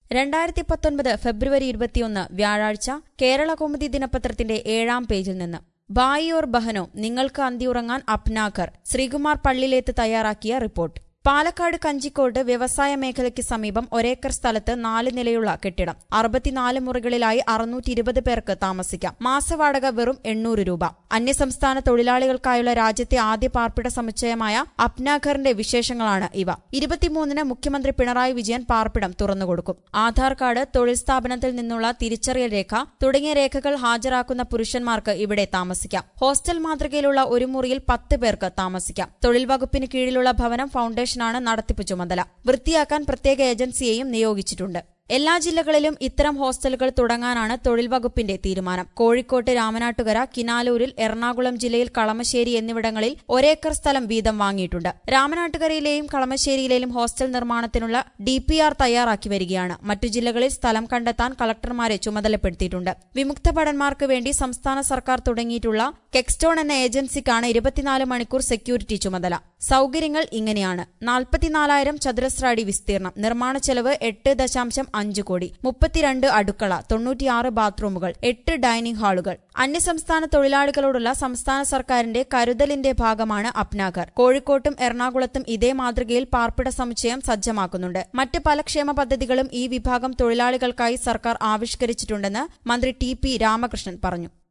രണ്ടായിരത്തി പത്തൊൻപത് ഫെബ്രുവരി ഇരുപത്തിയൊന്ന് വ്യാഴാഴ്ച കേരള കൗമുദി ദിനപത്രത്തിന്റെ ഏഴാം പേജിൽ നിന്ന് ബായി ഓർ ബഹനോ നിങ്ങൾക്ക് അന്തിയുറങ്ങാൻ അപ്നാഘർ ശ്രീകുമാർ പള്ളിലേത്ത് തയ്യാറാക്കിയ റിപ്പോർട്ട് പാലക്കാട് കഞ്ചിക്കോട് വ്യവസായ മേഖലയ്ക്ക് സമീപം ഒരേക്കർ സ്ഥലത്ത് നാല് നിലയുള്ള കെട്ടിടം അറുപത്തിനാല് മുറികളിലായി അറുന്നൂറ്റി ഇരുപത് പേർക്ക് താമസിക്കാം മാസവാടക വെറും എണ്ണൂറ് രൂപ അന്യസംസ്ഥാന തൊഴിലാളികൾക്കായുള്ള രാജ്യത്തെ ആദ്യ പാർപ്പിട സമുച്ചയമായ അപ്നാഘറിന്റെ വിശേഷങ്ങളാണ് ഇവ ഇരുപത്തിമൂന്നിന് മുഖ്യമന്ത്രി പിണറായി വിജയൻ പാർപ്പിടം തുറന്നുകൊടുക്കും ആധാർ കാർഡ് തൊഴിൽ സ്ഥാപനത്തിൽ നിന്നുള്ള തിരിച്ചറിയൽ രേഖ തുടങ്ങിയ രേഖകൾ ഹാജരാക്കുന്ന പുരുഷന്മാർക്ക് ഇവിടെ താമസിക്കാം ഹോസ്റ്റൽ മാതൃകയിലുള്ള ഒരു മുറിയിൽ പത്ത് പേർക്ക് താമസിക്കാം തൊഴിൽ വകുപ്പിന് കീഴിലുള്ള ഭവനം ഫൌണ്ടേഷനാണ് നടത്തിപ്പ് ചുമതല വൃത്തിയാക്കാൻ പ്രത്യേക ഏജൻസിയെയും നിയോഗിച്ചിട്ടുണ്ട് എല്ലാ ജില്ലകളിലും ഇത്തരം ഹോസ്റ്റലുകൾ തുടങ്ങാനാണ് തൊഴിൽ വകുപ്പിന്റെ തീരുമാനം കോഴിക്കോട്ട് രാമനാട്ടുകര കിനാലൂരിൽ എറണാകുളം ജില്ലയിൽ കളമശ്ശേരി എന്നിവിടങ്ങളിൽ ഒരേക്കർ സ്ഥലം വീതം വാങ്ങിയിട്ടുണ്ട് രാമനാട്ടുകരയിലെയും കളമശ്ശേരിയിലെയും ഹോസ്റ്റൽ നിർമ്മാണത്തിനുള്ള ഡിപിആർ തയ്യാറാക്കി വരികയാണ് മറ്റു ജില്ലകളിൽ സ്ഥലം കണ്ടെത്താൻ കളക്ടർമാരെ ചുമതലപ്പെടുത്തിയിട്ടുണ്ട് വിമുക്ത ഭടന്മാർക്ക് വേണ്ടി സംസ്ഥാന സർക്കാർ തുടങ്ങിയിട്ടുള്ള കെക്സ്റ്റോൺ എന്ന ഏജൻസിക്കാണ് ഇരുപത്തിനാല് മണിക്കൂർ സെക്യൂരിറ്റി ചുമതല സൌകര്യങ്ങൾ ഇങ്ങനെയാണ് നാൽപ്പത്തിനാലായിരം ചതുരശ്ര അടി വിസ്തീർണം നിർമ്മാണ ചെലവ് എട്ട് ദശാംശം അഞ്ച് കോടി മുപ്പത്തിരണ്ട് അടുക്കള തൊണ്ണൂറ്റിയാറ് ബാത്റൂമുകൾ എട്ട് ഡൈനിംഗ് ഹാളുകൾ അന്യസംസ്ഥാന തൊഴിലാളികളോടുള്ള സംസ്ഥാന സർക്കാരിന്റെ കരുതലിന്റെ ഭാഗമാണ് അപ്നാഘർ കോഴിക്കോട്ടും എറണാകുളത്തും ഇതേ മാതൃകയിൽ പാർപ്പിട സമുച്ചയം സജ്ജമാക്കുന്നുണ്ട് മറ്റ് പല ക്ഷേമ പദ്ധതികളും ഈ വിഭാഗം തൊഴിലാളികൾക്കായി സർക്കാർ ആവിഷ്കരിച്ചിട്ടുണ്ടെന്ന് മന്ത്രി ടി പി രാമകൃഷ്ണൻ പറഞ്ഞു